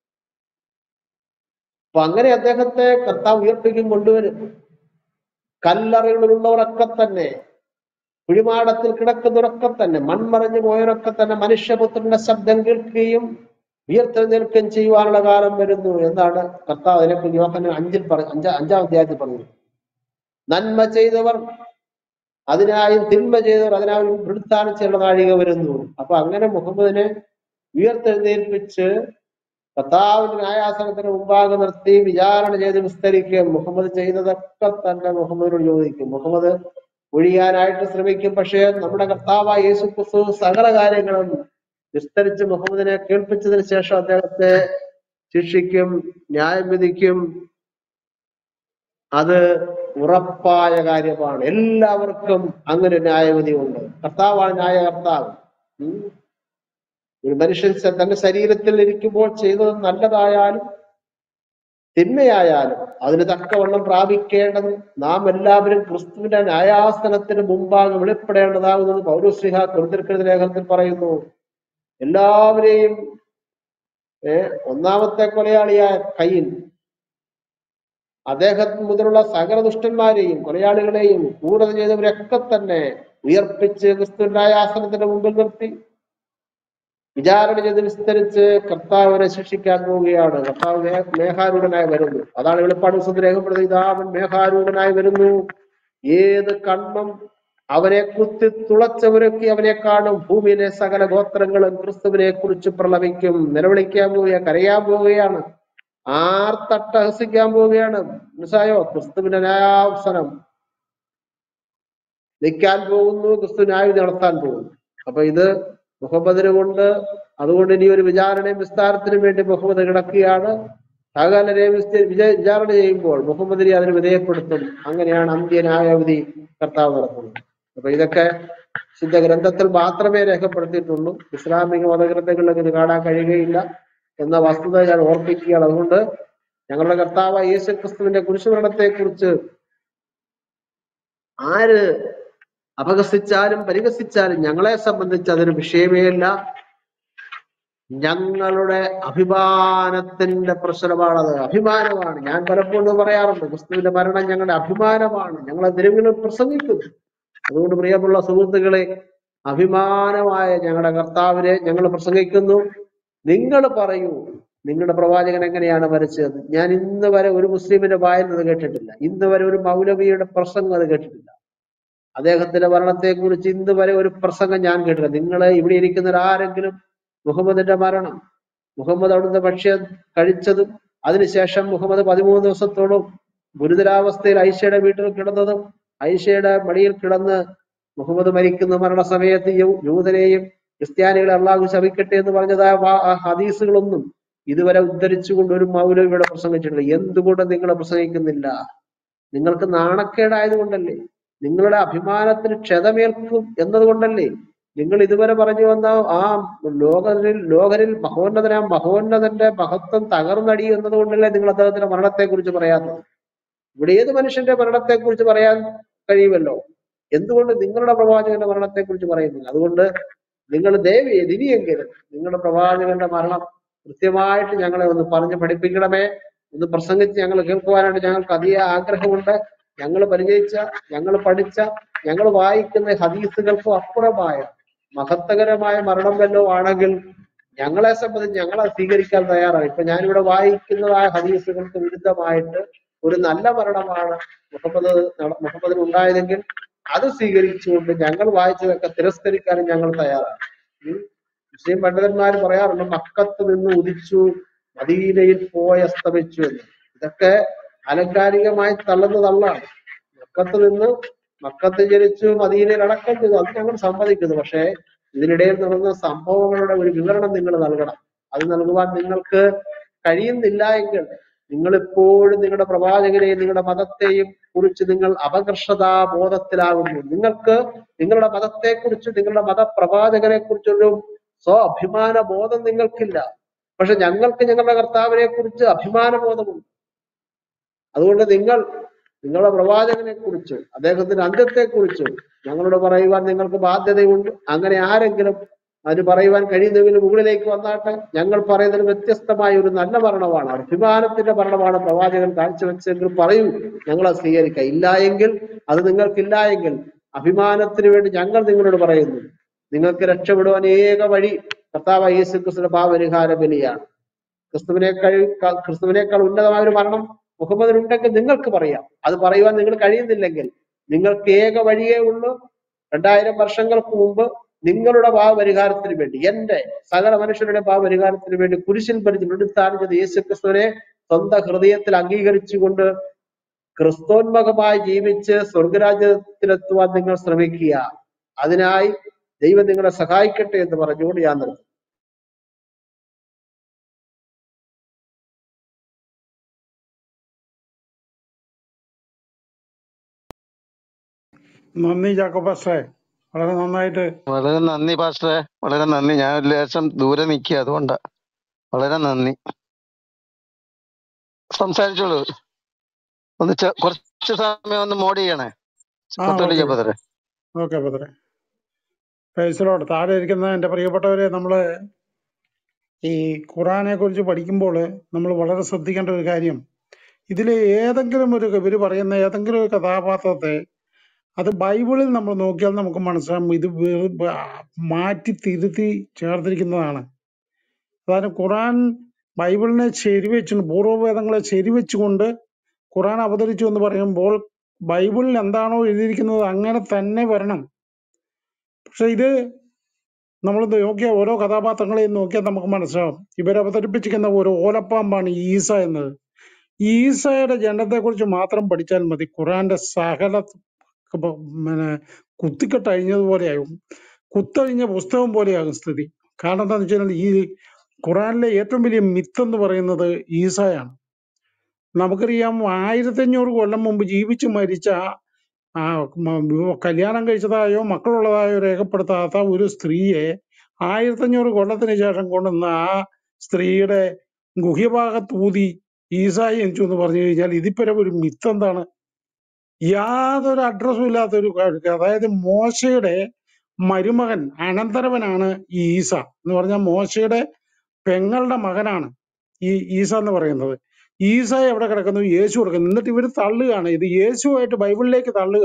S2: അപ്പൊ അങ്ങനെ അദ്ദേഹത്തെ കർത്താവ് ഉയർപ്പിക്കും കൊണ്ടുവരും കല്ലറകളിലുള്ളവരൊക്കെ തന്നെ കുഴിമാടത്തിൽ കിടക്കുന്നവരൊക്കെ തന്നെ മൺമറഞ്ഞു പോയവരൊക്കെ തന്നെ മനുഷ്യപുത്രന്റെ ശബ്ദം കേൾക്കുകയും ഉയർത്തെഴുന്നേൽക്കുകയും ചെയ്യുവാനുള്ള കാലം വരുന്നു എന്നാണ് കർത്താവ് അതിനെക്കുറിച്ച് യോഹന അഞ്ചിൽ പറ അഞ്ചാം അഞ്ചാം അധ്യായത്തിൽ പറഞ്ഞത് നന്മ ചെയ്തവർ അതിനായും തിന്മ ചെയ്തവർ അതിനായും വൃത്താനം ചെയ്യേണ്ട നാഴിക വരുന്നു അപ്പൊ അങ്ങനെ മുഹമ്മദിനെ ഉയർത്തെഴുന്നേൽപ്പിച്ച് കർത്താവിന്റെ ന്യായാസനത്തിന് മുമ്പാകെ നിർത്തി വിചാരണ ചെയ്ത് വിസ്തരിക്കുക മുഹമ്മദ് ചെയ്തതൊക്കെ തന്നെ മുഹമ്മദിനോട് ചോദിക്കും മുഹമ്മദ് ഒഴിയാനായിട്ട് ശ്രമിക്കും പക്ഷേ നമ്മുടെ കർത്താവായ യേശു ക്രിസ്തു സകല കാര്യങ്ങളും വിസ്തരിച്ച് മുഹമ്മദിനെ കേൾപ്പിച്ചതിന് ശേഷം അദ്ദേഹത്തെ ശിക്ഷിക്കും ന്യായം വിധിക്കും അത് ഉറപ്പായ കാര്യമാണ് എല്ലാവർക്കും അങ്ങനെ ഒരു ന്യായവിധി ഉണ്ട് കർത്താവാണ് ന്യായകർത്താവ് ഉം. ഒരു മനുഷ്യൻ സ- തന്റെ ശരീരത്തിൽ ഇരിക്കുമ്പോൾ ചെയ്തത് നല്ലതായാലും തിന്മയായാലും അതിന് തക്കവണ്ണം പ്രാപിക്കേണ്ടത് നാം എല്ലാവരും ക്രിസ്തുവിന്റെ ന്യായാസനത്തിന് മുമ്പാകെ വെളിപ്പെടേണ്ടതാകുന്നത് പൗരശ്രീഹ കുരുതിർക്കെഴുതി ലേഖനത്തിൽ പറയുന്നു എല്ലാവരെയും ഏ, ഒന്നാമത്തെ കൊലയാളിയായ കയ്യിൽ അദ്ദേഹം മുതലുള്ള സകല ദുഷ്ടന്മാരെയും കൊലയാളികളെയും കൂടുതൽ ചെയ്തവരൊക്കെ തന്നെ ഉയർപ്പിച്ച് ക്രിസ്തുവിന്റെ ന്യായാസനത്തിന്റെ മുമ്പിൽ നിർത്തി വിചാരണ ചെയ്ത് വിസ്തരിച്ച് കർത്താവിനെ ശിക്ഷിക്കാൻ പോവുകയാണ് കർത്താവ് മേ- മേഘാരൂഢനായി വരുന്നു അതാണ് വെളിപ്പാട് പുസ്തകത്തിൽ രേഖപ്പെടുത്തി ഇതാ അവൻ മേഘാരൂഢനായി വരുന്നു ഏത് കണ്ണം അവനെ കുത്തി തുളച്ചവരൊക്കെ അവനെ കാണും ഭൂമിയിലെ സകല ഗോത്രങ്ങളും ക്രിസ്തുവിനെ കുറിച്ച് പ്രളവിക്കും നിലവിളിക്കാൻ പോവുക കരയാൻ പോവുകയാണ് ആർത്തട്ടഹസിക്കാൻ പോവുകയാണ് മനസ്സായോ ക്രിസ്തുവിന്റെ ന്യായാവസനം നിൽക്കാൻ പോകുന്നു ക്രിസ്തു ന്യായം നടത്താൻ പോകുന്നു അപ്പൊ ഇത് മുഹമ്മദിന് കൊണ്ട് അതുകൊണ്ട് ഇനി ഒരു വിചാരണയും വിസ്താരത്തിനും വേണ്ടി മുഹമ്മദ് കിടക്കുകയാണ് സകലരെയും വിസ്ത- വിജയ- വിചാരണ ചെയ്യുമ്പോൾ മുഹമ്മദിനെ അതിന് വിധേയപ്പെടുത്തും അങ്ങനെയാണ് അന്ത്യ ന്യായവിധി കർത്താവ് നടത്തുന്നത് അപ്പൊ ഇതൊക്കെ ശുദ്ധ ഗ്രന്ഥത്തിൽ മാത്രമേ രേഖപ്പെടുത്തിയിട്ടുള്ളൂ ഇസ്ലാമിക മതഗ്രന്ഥങ്ങളിൽ ഇത് കാണാൻ കഴിയുകയില്ല എന്ന വസ്തുത ഞാൻ ഓർപ്പിക്കുകയാണ് അതുകൊണ്ട് ഞങ്ങളുടെ കർത്താവ് യേശു ക്രിസ്തുവിന്റെ കുരിശുമരണത്തെ കുറിച്ച് ആര് അപകസിച്ചാലും പരിഹസിച്ചാലും ഞങ്ങളെ സംബന്ധിച്ച് അതൊരു വിഷയമേ അല്ല ഞങ്ങളുടെ അഭിമാനത്തിന്റെ പ്രശ്നമാണത് അഭിമാനമാണ് ഞാൻ പലപ്പോഴും പറയാറുണ്ട് ക്രിസ്തുവിന്റെ മരണം ഞങ്ങളുടെ അഭിമാനമാണ് ഞങ്ങളെ തിരുവിലും പ്രസംഗിക്കുന്നു അതുകൊണ്ട് പ്രിയമുള്ള സുഹൃത്തുക്കളെ അഭിമാനമായ ഞങ്ങളുടെ കർത്താവിനെ ഞങ്ങൾ പ്രസംഗിക്കുന്നു നിങ്ങൾ പറയൂ നിങ്ങളുടെ പ്രവാചകൻ എങ്ങനെയാണ് മരിച്ചത് ഞാൻ ഇന്ന് വരെ ഒരു മുസ്ലിമിന്റെ വായിൽ അത് കേട്ടിട്ടില്ല ഇന്ന് വരെ ഒരു മൗലവിയുടെ പ്രസംഗം അത് കേട്ടിട്ടില്ല അദ്ദേഹത്തിന്റെ മരണത്തെ കുറിച്ച് ഇന്ന് വരെ ഒരു പ്രസംഗം ഞാൻ കേട്ടില്ല നിങ്ങൾ ഇവിടെ ഇരിക്കുന്നവർ ആരെങ്കിലും മുഹമ്മദിന്റെ മരണം മുഹമ്മദ് അവിടുത്തെ ഭക്ഷ്യം കഴിച്ചതും അതിനുശേഷം മുഹമ്മദ് പതിമൂന്ന് ദിവസത്തോളം ഗുരുതരാവസ്ഥയിൽ ഐഷയുടെ വീട്ടിൽ കിടന്നതും ഐഷയുടെ മടിയിൽ കിടന്ന് മുഹമ്മദ് മരിക്കുന്ന മരണസമയത്ത് യൂ- യൂതനെയും ക്രിസ്ത്യാനികളെ അള്ളാഹു ശപിക്കട്ടെ എന്ന് പറഞ്ഞതായ വാ- ആ ഹദീസുകളൊന്നും ഇതുവരെ ഉദ്ധരിച്ചുകൊണ്ട് ഒരു മൗലവി ഇവിടെ പ്രസംഗിച്ചിട്ടില്ല എന്തുകൊണ്ട് നിങ്ങൾ പ്രസംഗിക്കുന്നില്ല നിങ്ങൾക്ക് നാണക്കേടായത് കൊണ്ടല്ലേ നിങ്ങളുടെ അഭിമാനത്തിന് ക്ഷതമേൽക്കും എന്നതുകൊണ്ടല്ലേ നിങ്ങൾ ഇതുവരെ പറഞ്ഞു വന്ന ആ ലോകരിൽ ലോകരിൽ മഹോന്നതനാം മഹോന്നതന്റെ മഹത്വം തകർന്നടി എന്നതുകൊണ്ടല്ലേ നിങ്ങൾ അദ്ദേഹത്തിന്റെ മരണത്തെ കുറിച്ച് പറയാത്തത് ഇവിടെ ഏത് മനുഷ്യന്റെ മരണത്തെ കുറിച്ച് പറയാൻ കഴിയുമല്ലോ എന്തുകൊണ്ട് നിങ്ങളുടെ പ്രവാചകന്റെ മരണത്തെ കുറിച്ച് പറയുന്നില്ല അതുകൊണ്ട് നിങ്ങൾ ദേവി ഇനിയെങ്കിലും നിങ്ങളുടെ പ്രവാചകന്റെ മരണം കൃത്യമായിട്ട് ഞങ്ങളെ ഒന്ന് പറഞ്ഞ് പഠിപ്പിക്കണമേ ഒന്ന് പ്രസംഗിച്ച് ഞങ്ങൾ കേൾക്കുവാനായിട്ട് ഞങ്ങൾക്ക് അതിയ ആഗ്രഹമുണ്ട് ഞങ്ങൾ പരിചയിച്ച ഞങ്ങൾ പഠിച്ച ഞങ്ങൾ വായിക്കുന്ന ഹദീസുകൾക്കും അപ്പുറമായ മഹത്തകരമായ മരണം വല്ലോ ആണെങ്കിൽ ഞങ്ങളെ സംബന്ധിച്ച് ഞങ്ങളെ സ്വീകരിക്കാൻ തയ്യാറാണ് ഇപ്പൊ ഞാനിവിടെ വായിക്കുന്നതായ ഹദീസുകൾക്ക് വിരുദ്ധമായിട്ട് ഒരു നല്ല മരണമാണ് മുഹമ്മദ് നട- മുഹമ്മദിന് ഉണ്ടായതെങ്കിൽ അത് സ്വീകരിച്ചുകൊണ്ട് ഞങ്ങൾ വായിച്ചതൊക്കെ തിരസ്കരിക്കാനും ഞങ്ങൾ തയ്യാറാണ് ഉം. മുസ്ലിം പണ്ഡിതന്മാർ പറയാറുണ്ട് മക്കത്ത് നിന്ന് ഉദിച്ചു മദീനയിൽ പോയി അസ്തമിച്ചു എന്ന് ഇതൊക്കെ അലങ്കാരികമായി തള്ളുന്ന തള്ളാണ് മക്കത്ത് നിന്ന് മക്കത്ത് ജനിച്ചു മദീനയിൽ അടക്കം ചെയ്തു അത് ഞങ്ങൾ സമ്മതിക്കുന്നു പക്ഷേ ഇതിനിടയിൽ നടന്ന സംഭവങ്ങളുടെ ഒരു വിവരണം നിങ്ങൾ നൽകണം അത് നൽകുവാൻ നിങ്ങൾക്ക് കഴിയുന്നില്ല എങ്കിൽ നിങ്ങൾ എപ്പോഴും നിങ്ങളുടെ പ്രവാചകനെയും നിങ്ങളുടെ മതത്തെയും കുറിച്ച് നിങ്ങൾ അപകർഷതാ ബോധത്തിലാകുന്നു നിങ്ങൾക്ക് നിങ്ങളുടെ മതത്തെക്കുറിച്ച് നിങ്ങളുടെ മതപ്രവാചകനെ കുറിച്ചൊരു സ്വ അഭിമാന ബോധം നിങ്ങൾക്കില്ല പക്ഷെ ഞങ്ങൾക്ക് ഞങ്ങളുടെ കർത്താവിനെ കുറിച്ച് അഭിമാന ബോധമുണ്ട് അതുകൊണ്ട് നിങ്ങൾ നിങ്ങളുടെ പ്രവാചകനെ കുറിച്ച് അദ്ദേഹത്തിന്റെ അന്ത്യത്തെ കുറിച്ച് ഞങ്ങളോട് പറയുവാൻ നിങ്ങൾക്ക് ബാധ്യതയുണ്ട് അങ്ങനെ ആരെങ്കിലും അതിന് പറയുവാൻ കഴിയുന്നെങ്കിൽ മുകളിലേക്ക് വന്നാട്ടെ ഞങ്ങൾ പറയുന്നതിന് വ്യത്യസ്തമായ ഒരു നല്ല മരണമാണ് അഭിമാനത്തിന്റെ മരണമാണ് പ്രവാചകൻ കാഴ്ചവെച്ചെങ്കിൽ പറയൂ ഞങ്ങൾ അത് സ്വീകരിക്കാം ഇല്ല എങ്കിൽ അത് നിങ്ങൾക്കില്ല എങ്കിൽ അഭിമാനത്തിന് വേണ്ടി ഞങ്ങൾ നിങ്ങളോട് പറയുന്നു നിങ്ങൾക്ക് രക്ഷപ്പെടുവാൻ ഏക വഴി കർത്താവ് യേശു ക്രിസ്തുവിന്റെ പാപരിഹാര ബലിയാണ് ക്രിസ്തുവിനേക്കാൾ ക്രിസ്തുവിനേക്കാൾ ഉന്നതമായ ഒരു മരണം മുഹമ്മദിനുണ്ടെങ്കിൽ നിങ്ങൾക്ക് പറയാം അത് പറയുവാൻ നിങ്ങൾ കഴിയുന്നില്ലെങ്കിൽ നിങ്ങൾക്ക് ഏക വഴിയേ ഉള്ളൂ രണ്ടായിരം വർഷങ്ങൾക്ക് മുമ്പ് നിങ്ങളുടെ പാപപരിഹാരത്തിന് വേണ്ടി എന്റെ സകല മനുഷ്യരുടെ പാപപരിഹാരത്തിന് വേണ്ടി കുരിശിൽ ഭരിച്ച് മൃടുത്താനം ചെയ്ത യേശു ക്രിസ്തുവിനെ സ്വന്തം ഹൃദയത്തിൽ അംഗീകരിച്ചുകൊണ്ട് ക്രിസ്തോന്മുഖമായി ജീവിച്ച് സ്വർഗരാജ്യത്തിലെത്തുവാൻ നിങ്ങൾ ശ്രമിക്കുക അതിനായി ദൈവം നിങ്ങളെ സഹായിക്കട്ടെ എന്ന് പറഞ്ഞുകൊണ്ട് ഞാൻ നിർത്തുന്നു
S3: നന്ദി ജാക്കോ പാസ്റ്ററെ വളരെ നന്നായിട്ട്
S1: വളരെ നന്ദി പാസ്റ്ററെ വളരെ നന്ദി ഞാൻ ഒരു ലേശം ദൂരെ നിൽക്കുക അതുകൊണ്ടാ വളരെ നന്ദി സംസാരിച്ചോളൂ ഒന്ന് ചെ- കുറച്ച് സമയം ഒന്ന് മോഡ് ചെയ്യണേ
S3: ആ
S1: കത്തോലിക്ക
S3: ഓക്കെ
S1: പതരെ
S3: ഓക്കെ പത്രെ പേഴ്സലോട് താഴെ ഇരിക്കുന്ന എൻ്റെ പ്രിയപ്പെട്ടവരെ നമ്മൾ ഈ ഖുറാനെ കുറിച്ച് പഠിക്കുമ്പോൾ നമ്മൾ വളരെ ശ്രദ്ധിക്കേണ്ട ഒരു കാര്യം ഇതിൽ ഏതെങ്കിലും ഒരു ഇവർ പറയുന്ന ഏതെങ്കിലും ഒരു കഥാപാത്രത്തെ അത് ബൈബിളിൽ നമ്മൾ നോക്കിയാൽ നമുക്ക് മനസ്സിലാവും ഇത് വേ- ബ- മാറ്റി തിരുത്തി ചേർത്തിരിക്കുന്നതാണ് അതായത് ഖുറാൻ ബൈബിളിനെ ശരിവെച്ചു പൂർവ്വവേദങ്ങളെ ശരിവെച്ചുകൊണ്ട് ഖുറാൻ അവതരിച്ചു എന്ന് പറയുമ്പോൾ ബൈബിളിൽ എന്താണോ എഴുതിയിരിക്കുന്നത് അങ്ങനെ തന്നെ വരണം പക്ഷെ ഇത് നമ്മൾ നോക്കിയാൽ ഓരോ കഥാപാത്രങ്ങളെയും നോക്കിയാൽ നമുക്ക് മനസ്സിലാവും ഇവർ അവതരിപ്പിച്ചിരിക്കുന്ന ഒരു ഓലപ്പാമ്പാണ് ഈ ഈസ എന്നത് ഈ ഈസയുടെ ജനനത്തെക്കുറിച്ച് മാത്രം പഠിച്ചാൽ മതി ഖുറാന്റെ സകല പ- പിന്നെ കുത്തിക്കെട്ടഴിഞ്ഞതുപോലെയാകും കുത്തഴിഞ്ഞ പുസ്തകം പോലെയാകും സ്ഥിതി കാരണം എന്താണെന്ന് വെച്ച് കഴിഞ്ഞാൽ ഈ ഖുറാനിലെ ഏറ്റവും വലിയ മിത്ത് എന്ന് പറയുന്നത് ഈസയാണ് നമുക്കറിയാം ആയിരത്തി അഞ്ഞൂറ് കൊല്ലം മുമ്പ് ജീവിച്ചു മരിച്ച ആ മ- വിവ- കല്യാണം കഴിച്ചതായോ മക്കളുള്ളതായോ രേഖപ്പെടുത്താത്ത ഒരു സ്ത്രീയെ ആയിരത്തി അഞ്ഞൂറ് കൊല്ലത്തിന് ശേഷം കൊണ്ടുവന്ന ആ സ്ത്രീയുടെ ഗുഹ്യഭാഗത്ത് ഊതി ഈസായി ജനിച്ചു എന്ന് പറഞ്ഞു കഴിഞ്ഞാൽ ഇതിപ്പരം ഒരു മിത്ത് എന്താണ് യാതൊരു അഡ്രസ്സും ഇല്ലാത്ത ഒരു കാര്യം അതായത് മോശയുടെ മരുമകൻ അനന്തരവനാണ് ഈ ഈസ എന്ന് പറഞ്ഞാൽ മോശയുടെ പെങ്ങളുടെ മകനാണ് ഈ ഈസ എന്ന് പറയുന്നത് ഈസ എവിടെ കിടക്കുന്നു യേശു കിടക്കുന്നു എന്നിട്ട് ഇവർ തള്ളുകയാണ് ഇത് യേശുവായിട്ട് ബൈബിളിലേക്ക് തള്ളുക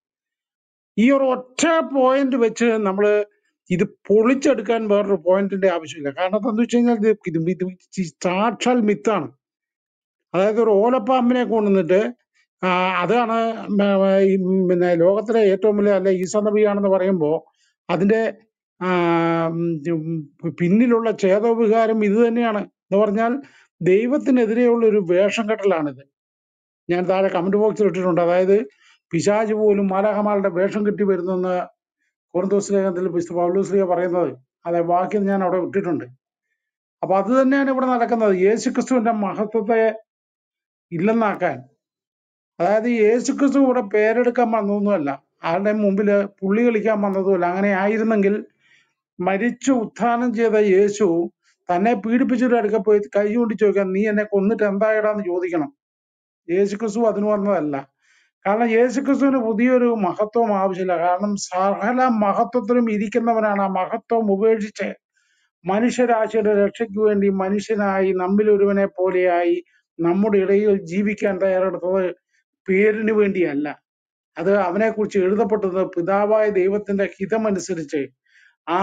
S3: ഈ ഒരു ഒറ്റ പോയിന്റ് വെച്ച് നമ്മൾ ഇത് പൊളിച്ചെടുക്കാൻ വേറൊരു പോയിന്റിന്റെ ആവശ്യമില്ല കാരണം എന്താന്ന് വെച്ച് കഴിഞ്ഞാൽ ഇത് ഇത് ഇത് ഈ സാക്ഷാൽ മിത്താണ് അതായത് ഒരു ഓലപ്പാമ്പിനെ കൊണ്ടുവന്നിട്ട് ആ, അതാണ് മ- മ- ഈ പിന്നെ ലോകത്തിലെ ഏറ്റവും വലിയ അല്ലെ ഈസ നബിയാണെന്ന് പറയുമ്പോൾ അതിന്റെ ആ, ഉം, പിന്നിലുള്ള ചേതോവികാരം ഇത് തന്നെയാണ് എന്ന് പറഞ്ഞാൽ ദൈവത്തിനെതിരെയുള്ള ഒരു വേഷം കെട്ടലാണിത് ഞാൻ താഴെ കമന്റ് ബോക്സിൽ ഇട്ടിട്ടുണ്ട് അതായത് പിശാജ് പോലും മാലാഹമാരുടെ വേഷം കെട്ടി വരുന്നെന്ന് കോർന്തോസ് ലേഖനത്തിൽ വിശുദ്ധ പൗലോസ്ലിയ പറയുന്നത് അതെ വാക്യം ഞാൻ അവിടെ ഇട്ടിട്ടുണ്ട് അപ്പൊ അത് തന്നെയാണ് ഇവിടെ നടക്കുന്നത് യേശുക്രിസ്തുവിന്റെ മഹത്വത്തെ ഇല്ലെന്നാക്കാൻ അതായത് യേശുക്രിസ്തു ഇവിടെ പേരെടുക്കാൻ വന്നതൊന്നുമല്ല ആരുടെ മുമ്പില് പുള്ളി കളിക്കാൻ വന്നതുമല്ല അങ്ങനെ ആയിരുന്നെങ്കിൽ മരിച്ചു ഉത്ഥാനം ചെയ്ത യേശു തന്നെ പീഡിപ്പിച്ചൊരു അടുക്ക പോയി കൈ കൊണ്ട് ചോദിക്കാൻ നീ എന്നെ കൊന്നിട്ട് എന്തായിടാന്ന് ചോദിക്കണം യേശുക്രിസ്തു അതിന് വന്നതല്ല കാരണം യേശുക്രിസ്തുവിന് പുതിയൊരു മഹത്വം ആവശ്യമില്ല കാരണം സകല മഹത്വത്തിലും ഇരിക്കുന്നവനാണ് ആ മഹത്വം ഉപേക്ഷിച്ച് മനുഷ്യരാശിയുടെ രക്ഷയ്ക്ക് വേണ്ടി മനുഷ്യനായി നമ്മിൽ ഒരുവനെ പോലെയായി നമ്മുടെ ഇടയിൽ ജീവിക്കാൻ തയ്യാറെടുത്തത് പേരിന് വേണ്ടിയല്ല അത് അവനെ കുറിച്ച് എഴുതപ്പെട്ടത് പിതാവായ ദൈവത്തിന്റെ ഹിതമനുസരിച്ച് ആ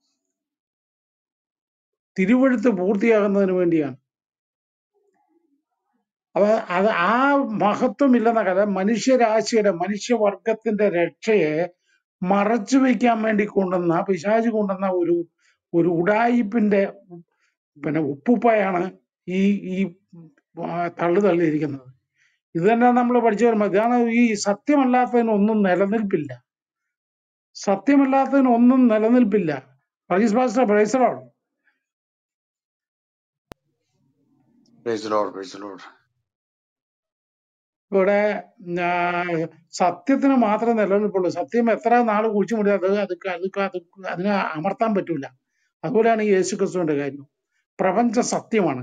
S3: തിരുവഴുത്ത് പൂർത്തിയാകുന്നതിന് വേണ്ടിയാണ് അപ്പൊ അത് ആ മഹത്വം ഇല്ലെന്ന കഥ മനുഷ്യരാശിയുടെ മനുഷ്യവർഗത്തിന്റെ രക്ഷയെ മറച്ചു വെക്കാൻ വേണ്ടി കൊണ്ടുവന്ന പിശാച് കൊണ്ടുവന്ന ഒരു ഒരു ഉടായിപ്പിന്റെ പിന്നെ ഉപ്പുപ്പായാണ് ഈ ഈ ആ, തള്ളു തള്ളിയിരിക്കുന്നത് ഇത് തന്നെ നമ്മൾ പഠിച്ചു വരുമ്പോൾ ഇതാണ് ഈ സത്യമല്ലാത്തതിനൊന്നും നിലനിൽപ്പില്ല സത്യമല്ലാത്തതിനൊന്നും നിലനിൽപ്പില്ല വർഗീസ് പാസ്റ്റർ പ്രൈസറോ
S1: പ്രൈസ് ലോർഡ് പ്രൈസ് ലോർഡ്
S3: ഇവിടെ ആ, സത്യത്തിന് മാത്രമേ നിലനിൽപ്പുള്ളൂ സത്യം എത്ര നാൾ കുഴിച്ചു മുടി അത് അത് അത് അത് അതിനെ അമർത്താൻ പറ്റൂല അതുപോലെയാണ് ഈ യേശു ക്രിസ്തുവിന്റെ കാര്യം പ്രപഞ്ച സത്യമാണ്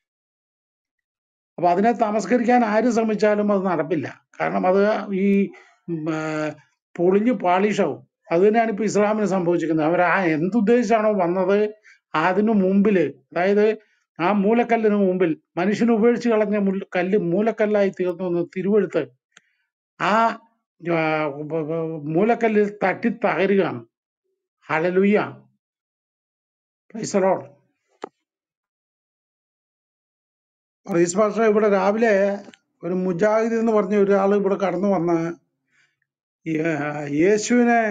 S3: അപ്പൊ അതിനെ തമസ്കരിക്കാൻ ആര് ശ്രമിച്ചാലും അത് നടപ്പില്ല കാരണം അത് ഈ ഉം, ആ, പൊളിഞ്ഞു പാളിഷാവും അത് തന്നെയാണ് ഇപ്പൊ ഇസ്ലാമിന് സംഭവിച്ചിരിക്കുന്നത് അവർ ആ എന്തുദ്ദേശിച്ചാണോ വന്നത് അതിനു മുമ്പില് അതായത് ആ മൂലക്കല്ലിന് മുമ്പിൽ മനുഷ്യന് ഉപേക്ഷിച്ച് കളഞ്ഞ മുൽ- കല്ല് മൂലക്കല്ലായി തീർന്നു എന്ന് തിരുവെടുത്ത് ആ ആ, ബ- ബ- മൂലക്കല്ലിൽ തട്ടി തകരുകയാണ് ഹലലുയ്യ പ്രൈസലോൺ റീസ് പാസ്റ്റർ ഇവിടെ രാവിലെ ഒരു മുജാഹിദ് എന്ന് പറഞ്ഞ ഒരാൾ ഇവിടെ കടന്നു വന്ന് യേ- യേശുവിനെ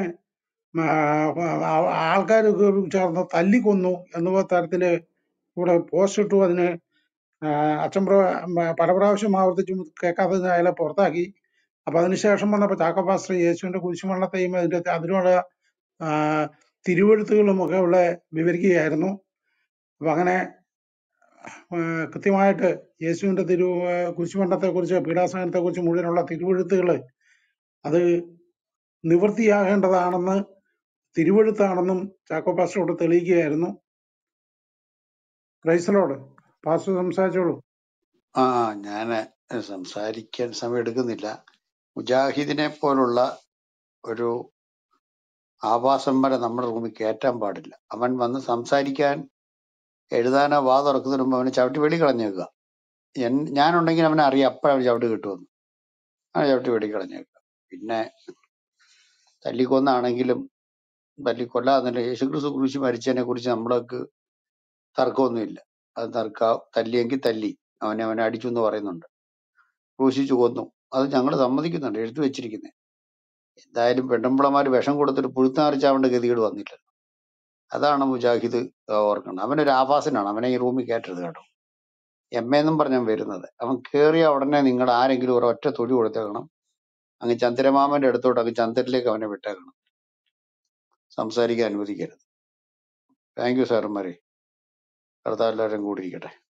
S3: ആൾക്കാർ ചേർന്ന് തല്ലിക്കൊന്നു എന്ന തരത്തില് ഇവിടെ പോസ്റ്റ് ഇട്ടു അതിന് ആ, അച്ഛൻ പ്ര- മ- പല പ്രാവശ്യം ആവർത്തിച്ചു കേൾക്കാതെ അയാളെ പുറത്താക്കി അപ്പൊ അതിനുശേഷം വന്നപ്പോ ചാക്കോ പാസ്റ്റർ യേശുവിന്റെ കുരിശുമരണത്തെയും അതിന്റെ അതിനുള്ള ആ, തിരുവെഴുത്തുകളും ഒക്കെ ഇവിടെ വിവരിക്കുകയായിരുന്നു അപ്പൊ അങ്ങനെ ആ, കൃത്യമായിട്ട് യേശുവിന്റെ തിരു കുരിശുമരണത്തെ കുറിച്ച് പീഡാസനത്തെ കുറിച്ച് മുഴുവനുള്ള തിരുവെഴുത്തുകൾ അത് നിവൃത്തിയാകേണ്ടതാണെന്ന് തിരുവഴുത്താണെന്നും ചാക്കോ പാസ്റ്ററോട് തെളിയിക്കുകയായിരുന്നു ക്രൈസ്തലോട് പാസ്റ്റർ സംസാരിച്ചോളൂ
S4: ആ ഞാൻ സംസാരിക്കാൻ സമയം എടുക്കുന്നില്ല മുജാഹിദിനെ പോലുള്ള ഒരു ആഭാസം വരെ നമ്മുടെ റൂമിൽ കയറ്റാൻ പാടില്ല അവൻ വന്ന് സംസാരിക്കാൻ എഴുതാനോ വാ തുറക്കുന്നതിന് മുമ്പ് അവനെ ചവിട്ടി വെളി കളഞ്ഞേക്കുക എൻ- ഞാനുണ്ടെങ്കിൽ അവനെ അറിയാം അപ്പോഴവൻ ചവിട്ടി കിട്ടുമെന്ന് അവനെ ചവിട്ടി വെളി കളഞ്ഞേക്കുക പിന്നെ തല്ലിക്കൊന്നാണെങ്കിലും തല്ലിക്കൊല്ലാന്നില്ല യേശുക്രിസ്തു കുരിശ് മരിച്ചതിനെ കുറിച്ച് നമ്മൾക്ക് തർക്കമൊന്നുമില്ല അത് തർക്ക തല്ലിയെങ്കിൽ തല്ലി അവനെ അവനെ അടിച്ചു എന്ന് പറയുന്നുണ്ട് ക്രൂശിച്ചു കൊന്നു അത് ഞങ്ങൾ സമ്മതിക്കുന്നുണ്ട് എഴുതി വെച്ചിരിക്കുന്നത് എന്തായാലും പെണ്ണുമ്പിളമാര് വിഷം കൊടുത്തിട്ട് പുഴുത്താറിച്ചാവേണ്ട ഗതികേട് വന്നില്ല അതാണ് മുജാഹിദ് ഓർക്കണം അവനൊരു ആഭാസനാണ് അവനെ ഈ റൂമിൽ കയറ്റരുത് കേട്ടോ എം എന്നും പറഞ്ഞാൽ വരുന്നത് അവൻ കേറിയ ഉടനെ നിങ്ങൾ ആരെങ്കിലും ഒരു ഒറ്റ തൊഴി കൊടുത്തേക്കണം അങ്ങ് ചന്ദ്രമാമന്റെ അടുത്തോട്ട് അങ്ങ് ചന്ദ്രനിലേക്ക് അവനെ വിട്ടേക്കണം സംസാരിക്കാൻ അനുവദിക്കരുത് താങ്ക് യു സാറന്മാരെ കർത്താവ് എല്ലാവരും കൂടിയിരിക്കട്ടെ